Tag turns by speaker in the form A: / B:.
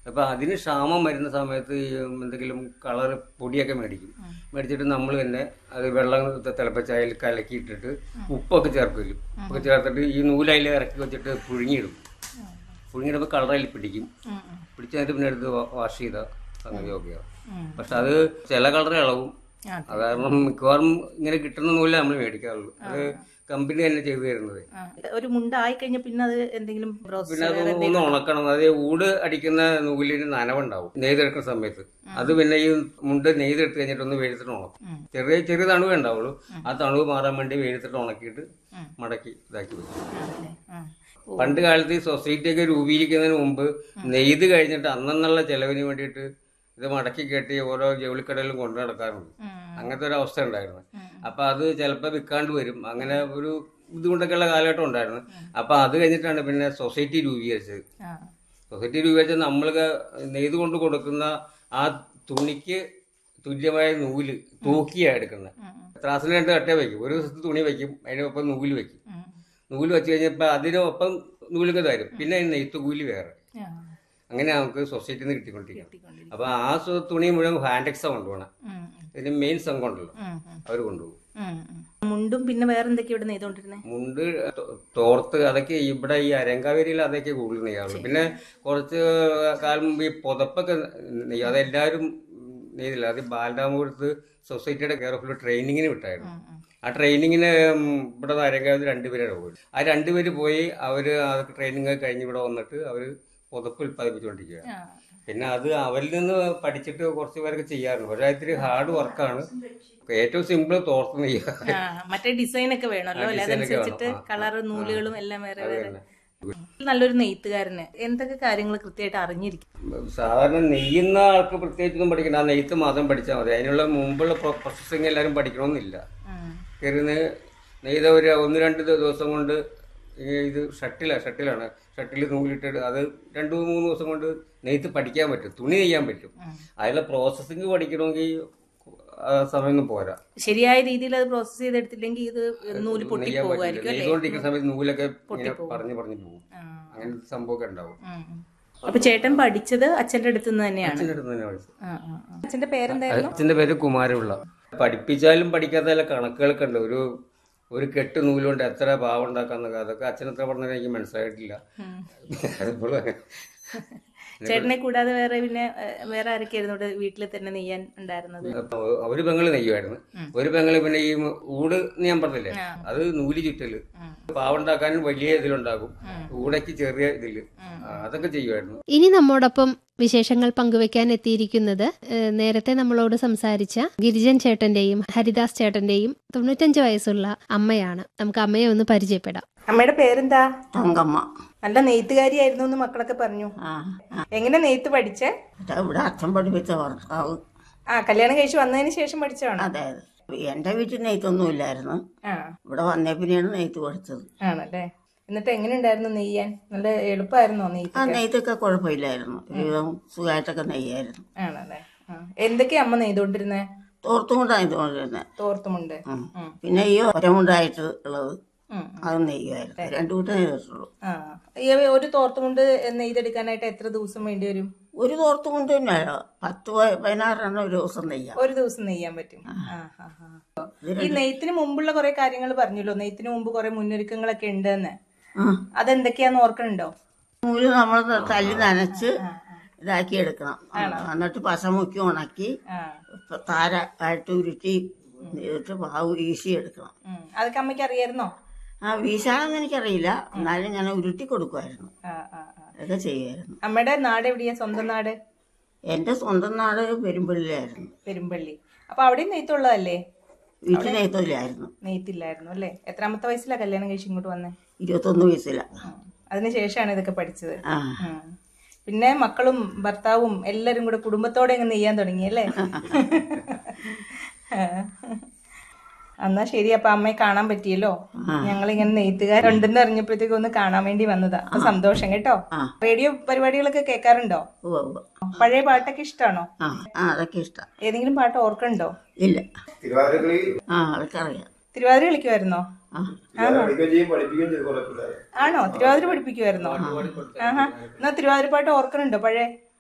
A: അപ്പോൾ അതിന് ക്ഷാമം വരുന്ന സമയത്ത് ഈ എന്തെങ്കിലും കളർ പൊടിയൊക്കെ മേടിക്കും മേടിച്ചിട്ട് നമ്മൾ തന്നെ അത് വെള്ളം തിളപ്പിച്ച് അതിൽ കലക്കിയിട്ടിട്ട് ഉപ്പൊക്കെ ചേർക്കും ഉപ്പൊക്കെ ചേർത്തിട്ട് ഈ നൂലയിൽ ഇറക്കി വെച്ചിട്ട് പുഴുങ്ങിയിടും പുഴുങ്ങിയിടുമ്പോൾ കളറിൽ പിടിക്കും പിടിച്ചതിന് പിന്നെ എടുത്ത് വാ- വാഷ് ചെയ്താൽ സംഗതി ഓക്കെയാവും പക്ഷെ അത് ചില കളർ ഇളവും അത് കാരണം മിക്കവാറും ഇങ്ങനെ കിട്ടുന്ന നൂല നമ്മൾ മേടിക്കാറുള്ളൂ അത് കമ്പനി തന്നെ ചെയ്തു തരുന്നത്
B: ആ. ഒരു മുണ്ടായി കഴിഞ്ഞ പിന്നെ അത് എന്തെങ്കിലും പ്രോസസ്
A: പിന്നെ അത് ഒന്ന് ഉണക്കണം അത് ഊട് അടിക്കുന്ന നൂലിന് നനവുണ്ടാവും നെയ്തെടുക്കുന്ന സമയത്ത് അത് പിന്നെ ഈ മുണ്ട് നെയ്തെടുത്ത് കഴിഞ്ഞിട്ട് ഒന്ന് വെയിലത്തിട്ട് ഉണക്കും ചെറിയ ചെറിയ തണുവേ ഉണ്ടാവുള്ളൂ ആ തണുവ് മാറാൻ വേണ്ടി വെയിലത്തിട്ട് ഉണക്കിയിട്ട് മടക്കി ഇതാക്കി വെക്കും പണ്ട് കാലത്ത് ഈ സൊസൈറ്റിയൊക്കെ രൂപീകരിക്കുന്നതിന് മുമ്പ് നെയ്ത് കഴിഞ്ഞിട്ട് അന്നെന്നുള്ള ചെലവിന് വേണ്ടിയിട്ട് ഇത് മടക്കി കെട്ടി ഓരോ ജൗളിക്കടയിലും കൊണ്ടു നടക്കാറുണ്ട് അങ്ങനത്തെ ഒരു അവസ്ഥ ഉണ്ടായിരുന്നു അപ്പൊ അത് ചിലപ്പോൾ വിൽക്കാണ്ട് വരും അങ്ങനെ ഒരു ബുദ്ധിമുട്ടൊക്കെയുള്ള കാലഘട്ടം ഉണ്ടായിരുന്നു അപ്പൊ അത് കഴിഞ്ഞിട്ടാണ് പിന്നെ സൊസൈറ്റി രൂപീകരിച്ചത് സൊസൈറ്റി രൂപീകരിച്ചത് നമ്മൾ നെയ്ത് കൊണ്ട് കൊടുക്കുന്ന ആ തുണിക്ക് തുല്യമായ നൂല് തൂക്കിയാണ് എടുക്കുന്നത് ത്രാസിന് രണ്ട് കട്ട വെക്കും ഒരു ദിവസത്തെ തുണി വെക്കും അതിനൊപ്പം നൂല് വെക്കും നൂല് വെച്ച് കഴിഞ്ഞപ്പോൾ അതിനൊപ്പം നൂലൊക്കെ തരും പിന്നെ അതിന് നെയ്ത്ത് കൂലി വേറെ അങ്ങനെ നമുക്ക് സൊസൈറ്റിയിൽ നിന്ന് കിട്ടിക്കൊണ്ടിരിക്കണം അപ്പൊ ആ സു- തുണി മുഴുവൻ ഹാൻഡെക്സാ കൊണ്ടുപോകണം ഇതിന് മെയിൻ സംഘം ഉണ്ടല്ലോ അവർ കൊണ്ടുപോകും
B: മുണ്ടും പിന്നെ വേറെ എന്തൊക്കെയാ ഇവിടെ നെയ്തോണ്ടിരുന്നേ
A: മുണ്ട് തോ- തോർത്ത് അതൊക്കെ ഇവിടെ ഈ അരങ്കാവേരിയിൽ അതൊക്കെ കൂടുതൽ നെയ്യാറുള്ളൂ പിന്നെ കുറച്ച് കാലം മുമ്പ് ഈ പുതപ്പൊക്കെ നെയ്യും അതെല്ലാവരും നെയ്തില്ല അത് ബാലരാമപുരത്ത് സൊസൈറ്റിയുടെ കെയർ ഓഫ് ട്രെയിനിങ്ങിന് വിട്ടായിരുന്നു ആ ട്രെയിനിങ്ങിന് ഉം, ഇവിടെ നിന്ന് അരങ്കാവിൽ രണ്ടുപേരാണ് പോയി ആ രണ്ടുപേര് പോയി അവര് ആ ട്രെയിനിങ് കഴിഞ്ഞ് ഇവിടെ വന്നിട്ട് അവര് പുതപ്പ് ഉൽപ്പാദിപ്പിച്ചുകൊണ്ടിരിക്കുക പിന്നെ അത് അവരിൽ നിന്ന് പഠിച്ചിട്ട് കുറച്ച് പേരൊക്കെ ചെയ്യാറുണ്ട് പക്ഷേ അത് ഇത്തിരി ഹാർഡ് വർക്കാണ് ഏറ്റവും സിമ്പിൾ തോർത്ത് നെയ്യുക
B: ആ, മറ്റേ ഡിസൈൻ ഒക്കെ വേണമല്ലോ അല്ലെ
A: design ഒക്കെ
B: അതനുസരിച്ചിട്ട്
A: വേണം. ആ,
B: കളർ നൂലുകളും എല്ലാം വേറെ
A: അത്
B: വേറെ
A: തന്നെ.
B: നല്ലൊരു നെയ്ത്തുകാരന് എന്തൊക്കെ കാര്യങ്ങൾ കൃത്യമായിട്ട് അറിഞ്ഞിരിക്കും
A: സാധാരണ നെയ്യുന്ന ആൾക്ക് പ്രത്യേകിച്ചൊന്നും പഠിക്കണ്ട ആ നെയ്ത്ത് മാത്രം പഠിച്ചാൽ മതി അതിനുള്ള മുമ്പുള്ള പ്രോസസ്സിങ് എല്ലാവരും പഠിക്കണമെന്നില്ല കയറി നെയ്ത ഒരു ഒന്ന് രണ്ട് ദിവസം കൊണ്ട് ഈ ഇത് ഷട്ടിലാണ് ഷട്ടിലാണ് ഷട്ടിൽ നൂലിട്ടിട്ട് അത് രണ്ട് മൂന്ന് ദിവസം കൊണ്ട് നെയ്ത്ത് പഠിക്കാൻ പറ്റും തുണി നെയ്യാൻ പറ്റും അതിലെ പ്രോസസ്സിങ് പഠിക്കണമെങ്കിൽ ആ സമയമൊന്നും പോരാ
B: ശരിയായ രീതിയിൽ അത് പ്രോസസ് ചെയ്തെടുത്തില്ലെങ്കിൽ ഇത് നൂല് പൊട്ടി
A: നെയ്യാൻ പറ്റില്ല
B: പോകുമായിരിക്കും അല്ലേ
A: നെയ്തുകൊണ്ടിരിക്കുന്ന സമയത്ത് നൂലൊക്കെ ഇങ്ങനെ പറഞ്ഞു പറഞ്ഞു പോകും അങ്ങനത്തെ സംഭവമൊക്കെ ഉണ്ടാവും
B: ഉം, ഉം. അപ്പൊ ചേട്ടൻ പഠിച്ചത് അച്ഛന്റെ അടുത്ത് നിന്ന് തന്നെയാണ്
A: അച്ഛൻ്റെ അടുത്ത് തന്നെ പഠിച്ചത്
B: ആ, ആ, ആ. അച്ഛന്റെ പേരെന്തായിരുന്നു
A: അച്ഛന്റെ പേര് കുമാരപിള്ള പഠിപ്പിച്ചാലും പഠിക്കാത്ത ചില കണക്കുകളൊക്കെ ഉണ്ട് ഒരു ഒരു കെട്ട് നൂലുകൊണ്ട് എത്ര പാവം ഉണ്ടാക്കാന്നൊക്കെ അതൊക്കെ അച്ഛൻ എത്ര പറഞ്ഞാലും എനിക്ക് മനസ്സിലായിട്ടില്ല അതിപ്പോഴും അങ്ങനെ.
B: ചേട്ടനെ കൂടാതെ വേറെ പിന്നെ ഏഹ്, വേറെ ആരൊക്കെയായിരുന്നു ഇവിടെ വീട്ടിൽ തന്നെ നെയ്യാൻ ഉണ്ടായിരുന്നത്
A: അപ്പൊ ഒരു പെങ്ങള് നെയ്യുമായിരുന്നു ഒരു പെങ്ങള് പിന്നെ ഈ ഊട് എന്ന് ഞാൻ പറഞ്ഞില്ലേ അത് നൂല് ചുറ്റല് പാവുണ്ടാക്കാനും വലിയ ഇതിലുണ്ടാകും ഊടയ്ക്ക് ചെറിയ ഇതില് ആ, അതൊക്കെ ചെയ്യുമായിരുന്നു
C: ഇനി നമ്മോടൊപ്പം വിശേഷങ്ങൾ പങ്കുവെക്കാൻ എത്തിയിരിക്കുന്നത് ഏഹ്, നേരത്തെ നമ്മളോട് സംസാരിച്ച ഗിരിജൻ ചേട്ടന്റെയും ഹരിദാസ് ചേട്ടന്റെയും തൊണ്ണൂറ്റഞ്ച് വയസ്സുള്ള അമ്മയാണ് നമുക്ക് അമ്മയെ ഒന്ന് പരിചയപ്പെടാം
B: അമ്മയുടെ പേരെന്താ
D: തങ്കമ്മ
B: നല്ല നെയ്ത്തുകാരിയായിരുന്നു എന്ന് മക്കളൊക്കെ പറഞ്ഞു
D: ആ ആ.
B: എങ്ങനെ നെയ്ത്ത് പഠിച്ചേ
D: ഇത് ഇവിടെ അച്ഛൻ പഠിപ്പിച്ച ഭർത്താവ്
B: ആ കല്യാണം കഴിച്ച് വന്നതിന് ശേഷം പഠിച്ചതാണോ
D: അതെ അതെ എൻ്റെ വീട്ടിൽ നെയ്ത്തൊന്നും ഇല്ലായിരുന്നു
B: ആ
D: ഇവിടെ വന്നേ പിന്നെയാണ് നെയ്ത്ത് പഠിച്ചത്
B: ആണല്ലേ എന്നിട്ട് എങ്ങനെ ഉണ്ടായിരുന്നു നെയ്യാൻ നല്ല എളുപ്പമായിരുന്നോ
D: ആ
B: നെയ്ത്ത്
D: നെയ്ത്തൊക്കെ കുഴപ്പമില്ലായിരുന്നു ഒരുവിധം സുഖമായിട്ടൊക്കെ നെയ്യായിരുന്നു
B: ആണല്ലേ ആ. എന്തൊക്കെയാ അമ്മ നെയ്തോണ്ടിരുന്നേ
D: തോർത്തും കൊണ്ടാണ് ഇതുകൊണ്ടിരുന്നത്
B: തോർത്തുമുണ്ട്
D: ഉം. പിന്നെ ഈ ഒരമുണ്ടായിട്ട് ഉള്ളത്
B: ഉം.
D: അത് നെയ്യുമായിരുന്നു രണ്ടു കൂട്ടം നെയ്തിട്ടുള്ളൂ
B: ആ ഈ ഒരു തോർത്തുമുണ്ട് നെയ്തെടുക്കാനായിട്ട് എത്ര ദിവസം വേണ്ടി വരും
D: ഒരു തോർത്തും കൊണ്ട് തന്നെ പത്ത് പ- പതിനാറെണ്ണം ഒരു ദിവസം നെയ്യാം
B: ഒരു ദിവസം നെയ്യാൻ പറ്റും ആ, ആ, ആ. ഈ നെയ്ത്തിന് മുമ്പുള്ള കുറെ കാര്യങ്ങൾ പറഞ്ഞല്ലോ നെയ്ത്തിന് മുമ്പ് കുറെ മുന്നൊരുക്കങ്ങളൊക്കെ ഉണ്ടെന്ന്
D: ആ
B: അതെന്തൊക്കെയാന്ന് ഓർക്കണുണ്ടോ
D: നൂല് നമ്മൾ തല്ലി നനച്ച് ഇതാക്കി എടുക്കണം എന്നിട്ട് പശ മുക്കി ഉണക്കി
B: ആ
D: ഇപ്പൊ താര ആയിട്ട് ഉരുട്ടി എന്നിട്ട് പാവ് വീശി എടുക്കണം
B: ഉം. അതൊക്കെ അമ്മയ്ക്ക് അറിയായിരുന്നോ
D: ആ വീശാനൊന്നും എനിക്കറിയില്ല എന്നാലും ഞാൻ ഉരുട്ടി കൊടുക്കുമായിരുന്നു
B: ആ ആ ആ
D: അതൊക്കെ ചെയ്യുമായിരുന്നു
B: അമ്മയുടെ നാട് എവിടെയാ സ്വന്തം നാട്
D: എൻ്റെ സ്വന്തം നാട് പെരുമ്പള്ളിയിലായിരുന്നു
B: പെരുമ്പള്ളി അപ്പൊ അവിടെയും നെയ്ത്തുള്ളതല്ലേ
D: വീട്ടിൽ നെയ്ത്തൊല്ലായിരുന്നു
B: നെയ്ത്തില്ലായിരുന്നു അല്ലേ എത്രാമത്തെ വയസ്സിലാ കല്യാണം കഴിച്ച് ഇങ്ങോട്ട് വന്നേ
D: ഇരുപത്തൊന്ന് വയസ്സിലാണ്
B: ഉം. അതിനുശേഷമാണ് ഇതൊക്കെ പഠിച്ചത്
D: ആ
B: ഉം. പിന്നെ മക്കളും ഭർത്താവും എല്ലാരും കൂടെ കുടുംബത്തോടെ അങ്ങ് നെയ്യാൻ തുടങ്ങി അല്ലേ എന്നാ ശരി അപ്പൊ അമ്മയെ കാണാൻ പറ്റിയല്ലോ ഞങ്ങൾ ഇങ്ങനെ നെയ്ത്തുകാരുണ്ടെന്ന് അറിഞ്ഞപ്പോഴത്തേക്ക് ഒന്ന് കാണാൻ വേണ്ടി വന്നതാ അപ്പൊ സന്തോഷം കേട്ടോ
D: ആ.
B: റേഡിയോ പരിപാടികളൊക്കെ കേൾക്കാറുണ്ടോ
D: ഉവ്വ് ഉവ്വ്.
B: പഴയ പാട്ടൊക്കെ ഇഷ്ടമാണോ
D: ആ ആ അതൊക്കെ ഇഷ്ടം
B: ഏതെങ്കിലും പാട്ട് ഓർക്കണ്ടോ
D: ഇല്ല ആ അതൊക്കെ അറിയാം
B: തിരുവാതിര കളിക്കുമായിരുന്നോ
D: ആ
B: ആണോ തിരുവാതിര പഠിപ്പിക്കുമായിരുന്നോ ആഹാ എന്നാ തിരുവാതിര പാട്ട് ഓർക്കണുണ്ടോ പഴയ